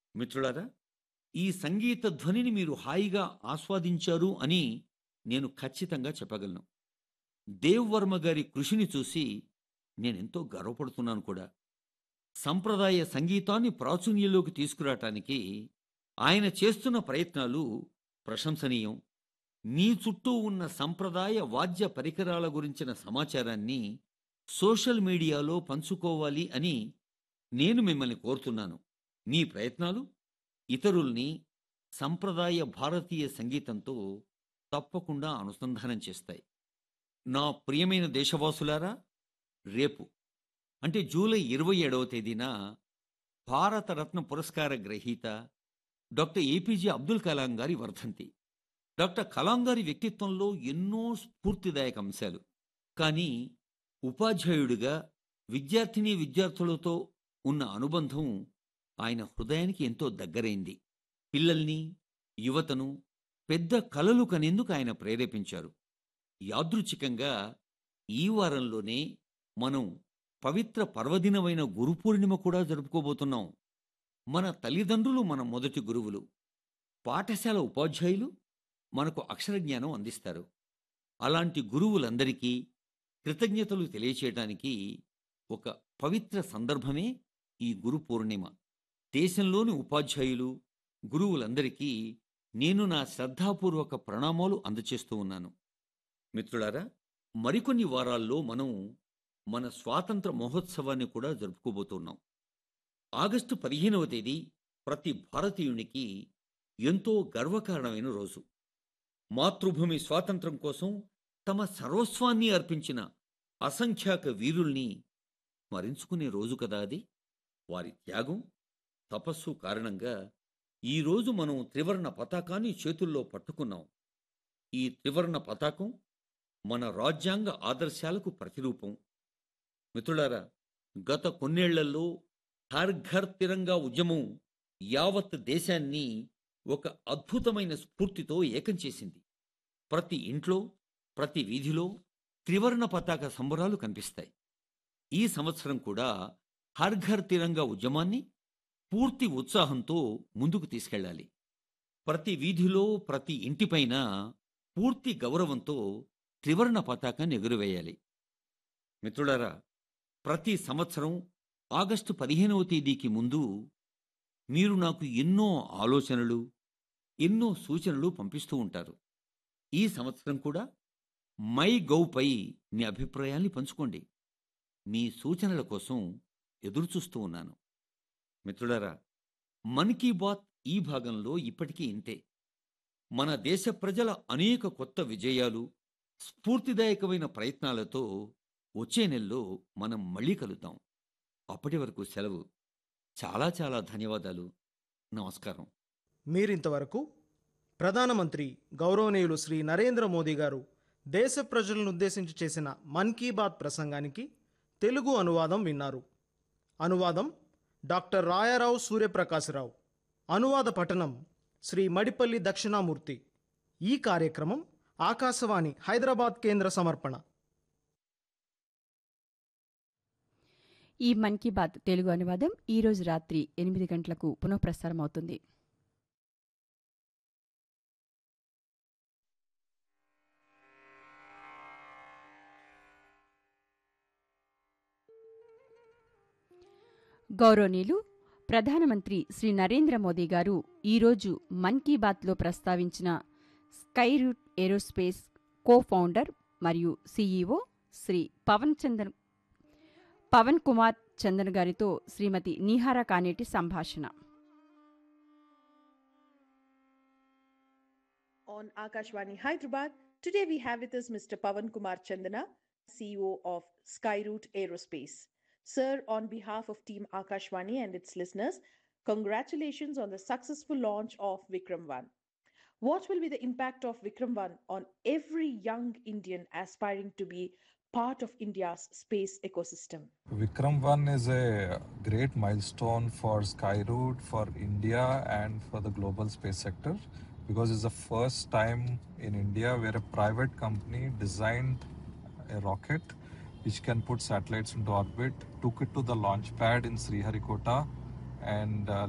మిత్రులారా ఈ సంగీత ధ్వనిని మీరు హాయిగా ఆస్వాదించారు అని నేను ఖచ్చితంగా చెప్పగలను దేవ్ వర్మ గారి కృషిని చూసి నేనెంతో గర్వపడుతున్నాను కూడా సంప్రదాయ సంగీతాన్ని ప్రాచుర్యంలోకి తీసుకురావటానికి ఆయన చేస్తున్న ప్రయత్నాలు ప్రశంసనీయం మీ చుట్టూ ఉన్న సంప్రదాయ వాద్య పరికరాల గురించిన సమాచారాన్ని సోషల్ మీడియాలో పంచుకోవాలి అని నేను మిమ్మల్ని కోరుతున్నాను మీ ప్రయత్నాలు ఇతరుల్ని సంప్రదాయ భారతీయ సంగీతంతో తప్పకుండా అనుసంధానం చేస్తాయి నా ప్రియమైన దేశవాసులారా రేపు అంటే జూలై ఇరవై ఏడవ తేదీన భారతరత్న పురస్కార గ్రహీత డాక్టర్ ఏపీజే అబ్దుల్ కలాం గారి వర్ధంతి డాక్టర్ కలాం గారి వ్యక్తిత్వంలో ఎన్నో స్ఫూర్తిదాయక అంశాలు కానీ ఉపాధ్యాయుడిగా విద్యార్థిని విద్యార్థులతో ఉన్న అనుబంధం ఆయన హృదయానికి ఎంతో దగ్గరైంది పిల్లల్ని యువతను పెద్ద కలలు కనేందుకు ఆయన ప్రేరేపించారు యాదృచ్ఛికంగా ఈ వారంలోనే మనం పవిత్ర పర్వదినమైన గురు పూర్ణిమ కూడా జరుపుకోబోతున్నాం మన తల్లిదండ్రులు మన మొదటి గురువులు పాఠశాల ఉపాధ్యాయులు మనకు అక్షర జ్ఞానం అందిస్తారు అలాంటి గురువులందరికీ కృతజ్ఞతలు తెలియచేయటానికి ఒక పవిత్ర సందర్భమే ఈ గురు పూర్ణిమ దేశంలోని ఉపాధ్యాయులు గురువులందరికీ నేను నా శ్రద్ధాపూర్వక ప్రణామాలు అందచేస్తూ ఉన్నాను మిత్రులారా మరికొన్ని వారాల్లో మనం మన స్వాతంత్ర మహోత్సవాన్ని కూడా జరుపుకోబోతున్నాం ఆగస్టు పదిహేనవ తేదీ ప్రతి భారతీయునికి ఎంతో గర్వకారణమైన రోజు మాతృభూమి స్వాతంత్రం కోసం తమ సర్వస్వాన్ని అర్పించిన అసంఖ్యాక వీరుల్ని స్మరించుకునే రోజు కదా అది వారి త్యాగం తపస్సు కారణంగా ఈరోజు మనం త్రివర్ణ పతాకాన్ని చేతుల్లో పట్టుకున్నాం ఈ త్రివర్ణ పతాకం మన రాజ్యాంగ ఆదర్శాలకు ప్రతిరూపం మిత్రులారా గత కొన్నేళ్లలో హర్ ఘర్ తిరంగా ఉద్యమం యావత్ దేశాన్ని ఒక అద్భుతమైన స్ఫూర్తితో ఏకం చేసింది ప్రతి ఇంట్లో ప్రతి వీధిలో త్రివర్ణ పతాక సంబరాలు కనిపిస్తాయి ఈ సంవత్సరం కూడా హర్ ఘర్ తిరంగా ఉద్యమాన్ని పూర్తి ఉత్సాహంతో ముందుకు తీసుకెళ్ళాలి ప్రతి వీధిలో ప్రతి ఇంటిపైన పూర్తి గౌరవంతో త్రివర్ణ పతాకాన్ని ఎగురవేయాలి మిత్రులారా ప్రతి సంవత్సరం ఆగస్టు పదిహేనవ తేదీకి ముందు మీరు నాకు ఎన్నో ఆలోచనలు ఎన్నో సూచనలు పంపిస్తూ ఉంటారు ఈ సంవత్సరం కూడా మై గౌపై మీ అభిప్రాయాల్ని పంచుకోండి మీ సూచనల కోసం ఎదురుచూస్తూ ఉన్నాను మిత్రులారా మన్ కీ బాత్ ఈ భాగంలో ఇప్పటికీ ఇంతే మన దేశ ప్రజల అనేక కొత్త విజయాలు స్ఫూర్తిదాయకమైన ప్రయత్నాలతో వచ్చే నెలలో మనం మళ్ళీ కలుద్దాం అప్పటి వరకు సెలవు చాలా చాలా ధన్యవాదాలు నమస్కారం మీరింతవరకు ప్రధానమంత్రి గౌరవనీయులు శ్రీ నరేంద్ర మోదీ గారు దేశ ప్రజలను ఉద్దేశించి చేసిన మన్ కీ బాత్ ప్రసంగానికి తెలుగు అనువాదం విన్నారు అనువాదం డాక్టర్ రాయారావు సూర్యప్రకాశరావు అనువాద పఠనం శ్రీ మడిపల్లి దక్షిణామూర్తి ఈ కార్యక్రమం ఆకాశవాణి హైదరాబాద్ కేంద్ర సమర్పణ ఈ మన్ కీ బాత్ తెలుగు అనువాదం ఈ రోజు రాత్రి ఎనిమిది గంటలకు పునఃప్రసారం అవుతుంది గౌరవనీయులు ప్రధానమంత్రి శ్రీ నరేంద్ర మోదీ గారు ఈరోజు మన్ కీ బాత్లో ప్రస్తావించిన Skyroot Aerospace co founder మరియు సీఈఓ శ్రీ పవన్ చంద్రన్ పవన్ కుమార్ చందన్ గారితో శ్రీమతి నీహారా కానేటి సంభాషణ on Akashvani Hyderabad. Today we have with us Mr. Pavan Kumar Chandana, CEO of Skyroot Aerospace. Sir, on behalf of Team Akashvani and its listeners, congratulations on the successful launch of Vikram 1. What will be the impact of Vikram 1 on every young Indian aspiring to be part of India's space ecosystem? Vikram 1 is a great milestone for Skyroot, for India, and for the global space sector because it's the first time in India where a private company designed a rocket which can put satellites into orbit, took it to the launch pad in Sriharikota, and uh,